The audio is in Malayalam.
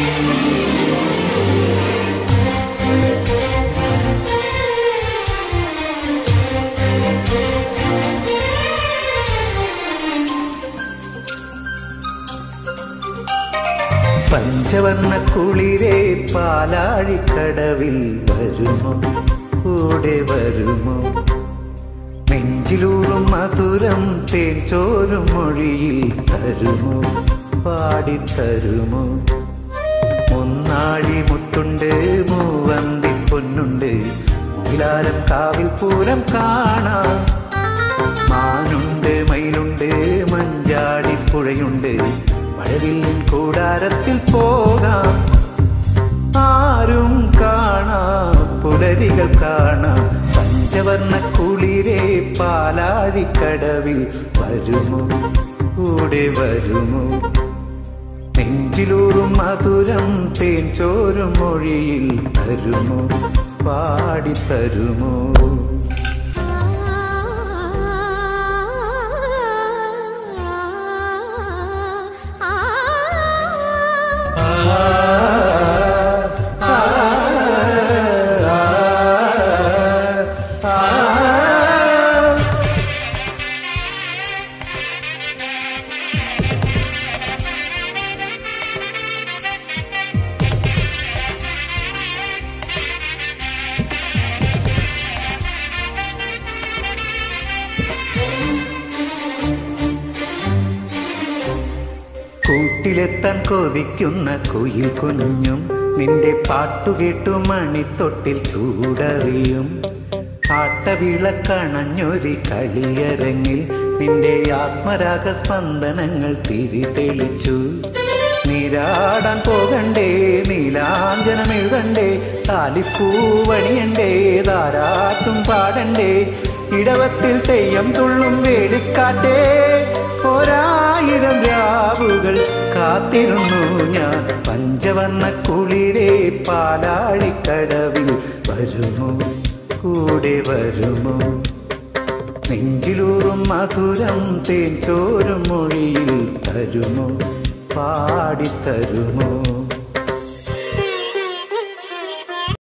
പഞ്ചവർണ്ണ കുളിരേ പാലാഴിക്കടവിൽ വരുമോ കൂടെ വരുമോ നെഞ്ചിലൂറും മധുരം തേൻ ചോരും മൊഴിയിൽ തരുമോ പാടിത്തരുമോ ഒന്നാഴി മുത്തുണ്ട് മൂവന്തി പൊന്നുണ്ട് മുയിലാരം കാവിൽ പൂരം കാണാം മാനുണ്ട് മയിലുണ്ട് മഞ്ചാടിപ്പുഴയുണ്ട് മഴവില്ലിൻ കൂടാരത്തിൽ പോകാം ആരും കാണാം പുലരികൾ കാണാം പഞ്ചവർണ്ണ കുളിരേ പാലാഴിക്കടവിൽ വരുമോ കൂടെ വരുമോ നെഞ്ചിലൂറും മധുരം തേൻ ചോരും മൊഴിയിൽ തരുമോ പാടിത്തരുമോ കൂട്ടിലെത്താൻ കൊതിക്കുന്ന കുയിൽ കുഞ്ഞും നിന്റെ പാട്ടുകേട്ടു മണിത്തൊട്ടിൽ ചൂടറിയും ആട്ടവിളക്കണഞ്ഞൊരു കളിയരങ്ങിൽ നിന്റെ ആത്മരാഗ സ്പന്ദനങ്ങൾ തിരിതെളിച്ചു നീരാടാൻ പോകണ്ടേ നീലാഞ്ജനം എഴുതണ്ടേ താലിപ്പൂവണിയണ്ടേ താരാട്ടും പാടണ്ടേ ഇടവത്തിൽ തെയ്യം തുള്ളും വേളിക്കാറ്റേ ഒരായിരം രാവുകൾ കാത്തിരുന്നു ഞാൻ പഞ്ചവർണ്ണ കുളിരേ പാലാഴിക്കടവിൽ വരുമോ കൂടെ വരുമോ നെഞ്ചിലൂറും മധുരം തേൻ ചോരും മൊഴിയിൽ തരുമോ പാടിത്തരുമോ